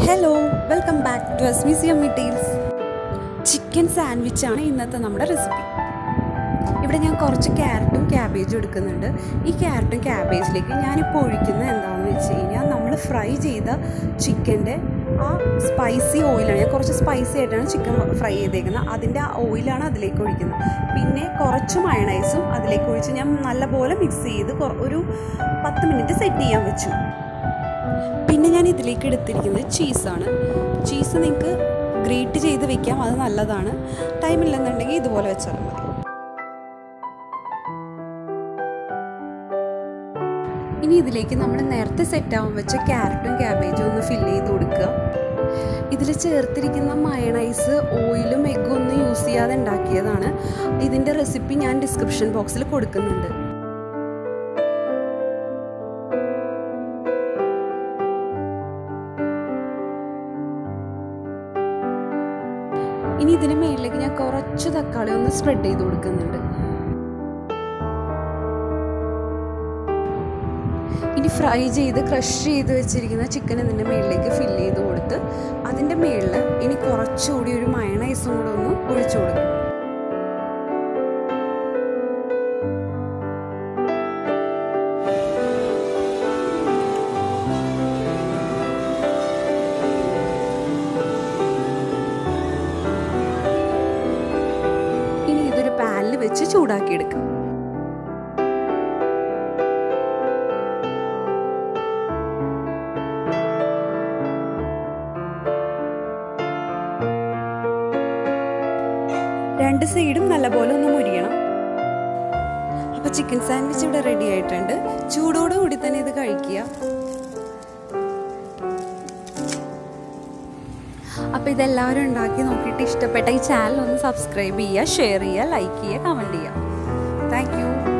hello welcome back to S museum details chicken സാൻഡ്വിച്ചാണ് ഇന്നത്തെ നമ്മുടെ റെസിപ്പി ഇവിടെ ഞാൻ കുറച്ച് ക്യാരറ്റും ക്യാബേജും എടുക്കുന്നുണ്ട് ഈ ക്യാരറ്റും ക്യാബേജിലേക്ക് ഞാനിപ്പോൾ ഒഴിക്കുന്നത് എന്താണെന്ന് വെച്ച് കഴിഞ്ഞാൽ നമ്മൾ ഫ്രൈ ചെയ്ത ചിക്കൻ്റെ ആ സ്പൈസി ഓയിലാണ് ഞാൻ കുറച്ച് സ്പൈസി ആയിട്ടാണ് ചിക്കൻ ഫ്രൈ ചെയ്തേക്കുന്നത് അതിൻ്റെ ആ ഓയിലാണ് അതിലേക്ക് ഒഴിക്കുന്നത് പിന്നെ കുറച്ച് മയണൈസും അതിലേക്ക് ഒഴിച്ച് ഞാൻ നല്ലപോലെ മിക്സ് ചെയ്ത് കൊ- ഒരു പത്ത് മിനിറ്റ് സെറ്റ് ചെയ്യാൻ വെച്ചു പിന്നെ ഞാൻ ഇതിലേക്ക് എടുത്തിരിക്കുന്നത് ചീസാണ് ചീസ് നിങ്ങൾക്ക് ഗ്രേറ്റ് ചെയ്ത് വെക്കാം അത് നല്ലതാണ് ടൈമില്ലെന്നുണ്ടെങ്കിൽ ഇതുപോലെ വെച്ചാൽ മതി ഇനി ഇതിലേക്ക് നമ്മൾ നേരത്തെ സെറ്റ് ആവാൻ വെച്ച ക്യാരറ്റും ക്യാബേജും ഒന്ന് ഫില്ല് ചെയ്ത് കൊടുക്കുക ഇതിൽ ചേർത്തിരിക്കുന്ന മയണൈസ് ഓയിലും എഗ്ഗും ഒന്നും യൂസ് ചെയ്യാതെ ഉണ്ടാക്കിയതാണ് ഇതിൻ്റെ റെസിപ്പി ഞാൻ ഡിസ്ക്രിപ്ഷൻ ബോക്സിൽ കൊടുക്കുന്നുണ്ട് ഇനി ഇതിന് മേളിലേക്ക് ഞാൻ കുറച്ച് തക്കാളി ഒന്ന് സ്പ്രെഡ് ചെയ്ത് കൊടുക്കുന്നുണ്ട് ഇനി ഫ്രൈ ചെയ്ത് ക്രഷ് ചെയ്ത് വെച്ചിരിക്കുന്ന ചിക്കൻ ഇതിൻ്റെ മേളിലേക്ക് ഫില്ല് ചെയ്ത് കൊടുത്ത് അതിൻ്റെ മേളിൽ ഇനി കുറച്ചുകൂടി ഒരു മയണൈസും കൂടെ ഒന്ന് ഒഴിച്ചു കൊടുക്കും ഇനി ഇതൊരു പാനിൽ വെച്ച് ചൂടാക്കിയെടുക്കാം രണ്ട് സൈഡും നല്ലപോലെ ഒന്ന് മുരിയണം അപ്പോൾ ചിക്കൻ സാൻഡ്വിച്ച് ഇവിടെ റെഡി ആയിട്ടുണ്ട് ചൂടോടുകൂടി തന്നെ ഇത് കഴിക്കുക അപ്പോൾ ഇതെല്ലാവരും ഉണ്ടാക്കി നോക്കിയിട്ട് ഇഷ്ടപ്പെട്ട ഈ ചാനൽ ഒന്ന് സബ്സ്ക്രൈബ് ചെയ്യുക ഷെയർ ചെയ്യുക ലൈക്ക് ചെയ്യുക കമൻറ്റ് ചെയ്യുക താങ്ക് യു